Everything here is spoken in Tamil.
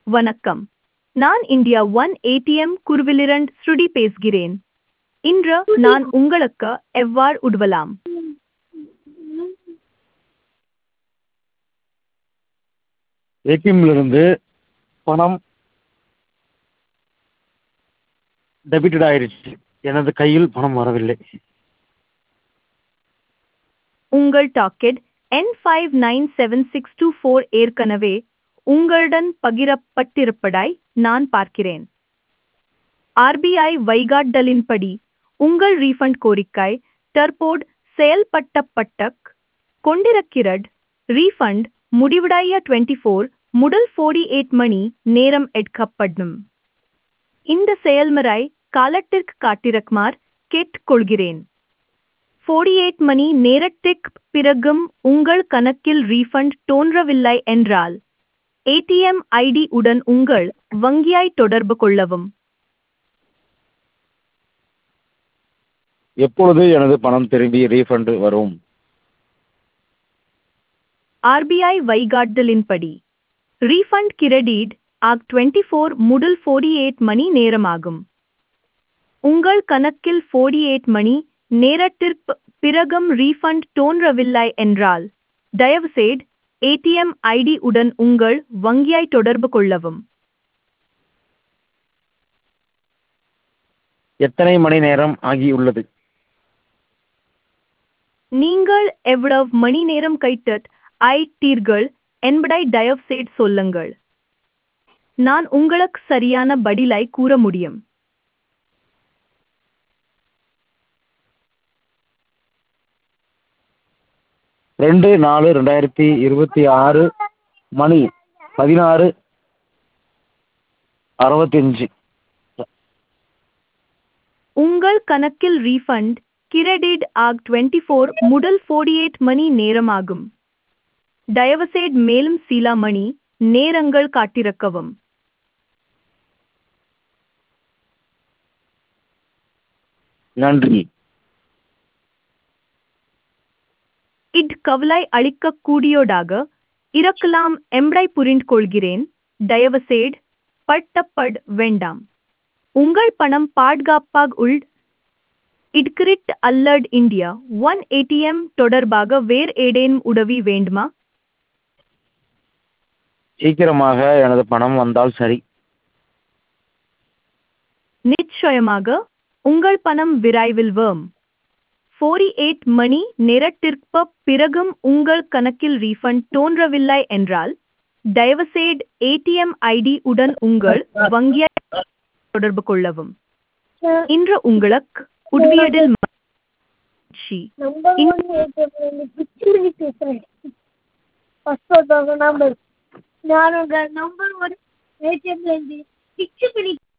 வணக்கம் நான் இந்தியா ஒன் ஏடிஎம் குருவிலிரண்ட் ஸ்ருடி பேசுகிறேன் இன்று நான் உங்களுக்கு எவ்வாறு உதவலாம் ஏடிஎம்மிலிருந்து பணம் டெபிட்டட் ஆயிடுச்சு எனது கையில் பணம் வரவில்லை உங்கள் டாக்கெட் என் five nine seven six two four ஏற்கனவே உங்களுடன் பகிரப்பட்டிருப்பதாய் நான் பார்க்கிறேன் ஆர்பிஐ வைகாட்டலின்படி உங்கள் ரீஃபண்ட் கோரிக்கை தற்போது செயல்பட்டப்பட்டக் கொண்டிருக்கிறது ரீஃபண்ட் முடிவடைய டுவெண்ட்டி ஃபோர் முதல் ஃபோர்டி எயிட் மணி நேரம் எடுக்கப்படும் இந்த செயல்முறை காலத்திற்கு காட்டிருக்குமாறு கேட்டுக்கொள்கிறேன் ஃபோர்டி எயிட் மணி நேரத்திற்கு பிறகும் உங்கள் கணக்கில் ரீஃபண்ட் தோன்றவில்லை என்றால் ஏடிஎம் ஐடி உடன் உங்கள் வங்கியை தொடர்பு கொள்ளவும் எப்பொழுது எனது பணம் திரும்பி ரீஃபண்ட் வரும் ஆர்பிஐ வைகாட்டலின்படி ரீஃபண்ட் கிரெடிட் ஆக் டுவெண்ட்டி ஃபோர் முதல் ஃபோர்டி எயிட் மணி நேரமாகும் உங்கள் கணக்கில் ஃபோர்டி எயிட் மணி நேரத்திற்கு பிறகும் ரீஃபண்ட் தோன்றவில்லை என்றால் தயவுசெய்து ஏடிஎம் ஐடி உடன் உங்கள் வங்கியை தொடர்பு கொள்ளவும் எத்தனை மணி நேரம் ஆகியுள்ளது நீங்கள் எவ்வளவு மணி நேரம் கைத்தட் ஐட்டீர்கள் என்பதை தயவுசெய்து சொல்லுங்கள் நான் உங்களுக்கு சரியான பதிலை கூற முடியும் ரெண்டு நாலு ரெண்டாயிரத்தி இருபத்தி ஆறு மணி பதினாறு அறுபத்தஞ்சு உங்கள் கணக்கில் ரீஃபண்ட் கிரெடிட் ஆக் டுவெண்ட்டி ஃபோர் முதல் ஃபோர்டி எயிட் மணி நேரமாகும் தயவுசெய்து மேலும் சில மணி நேரங்கள் காட்டிருக்கவும் நன்றி இட் கவலை அளிக்கக்கூடியதாக இருக்கலாம் எம்படை புரிந்து கொள்கிறேன் தயவுசெய்து பட்டப்பட் வேண்டாம் உங்கள் பணம் பாதுகாப்பாக உள் இட்கிரிட் அல்லட் இந்தியா ஒன் ஏடிஎம் தொடர்பாக வேறு ஏதேனும் உதவி வேண்டுமா சீக்கிரமாக எனது பணம் வந்தால் சரி நிச்சயமாக உங்கள் பணம் விரைவில் வரும் ஃபோர்டி எயிட் மணி நேரத்திற்கு பிறகும் உங்கள் கணக்கில் ரீஃபண்ட் தோன்றவில்லை என்றால் தயவுசெய்து ஏடிஎம் ஐடி உடன் உங்கள் வங்கியை தொடர்பு கொள்ளவும் இன்று உங்களுக்கு உதவியதில் மகிழ்ச்சி. நம்பர் ஒன் ஏடிஎம்ல பிச்சு பண்ணி பேசுறேன் ஃபர்ஸ்ட் ஒருத்தவங்க நம்பர் நான் உங்க நம்பர் ஒன் ஏடிஎம்ல இருந்து பிச்சு பண்ணி